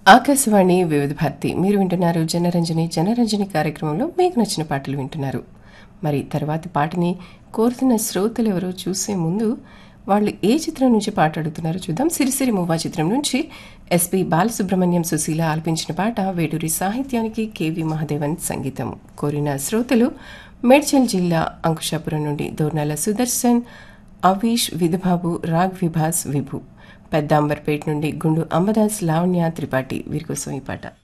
ఆకాశవాణి వివిధ భారతి మీరు వింటున్నారు జనరంజని జనరంజని కార్యక్రమంలో మీకు నచ్చిన పాటలు వింటున్నారు మరి తర్వాతి పాటని కోరుతున్న శ్రోతలు ఎవరో చూసే ముందు వాళ్ళు ఏ చిత్రం నుంచి పాట అడుగుతున్నారో చూద్దాం సిరిసిరి మువ్వా చిత్రం నుంచి ఎస్పి బాలసుబ్రహ్మణ్యం సుశీల ఆలపించిన పాట వేటూరి సాహిత్యానికి కెవి మహాదేవన్ సంగీతం కోరిన శ్రోతలు మేడ్చల్ జిల్లా అంకుశాపురం నుండి దోర్నాల సుదర్శన్ అవీష్ విధుబాబు రాగ్ విభాస్ విభు పెద్దాంబర్పేట్ నుండి గుండు అంబదాస్ లావణ్య త్రిపాఠి వీరి కోసం ఈ పాట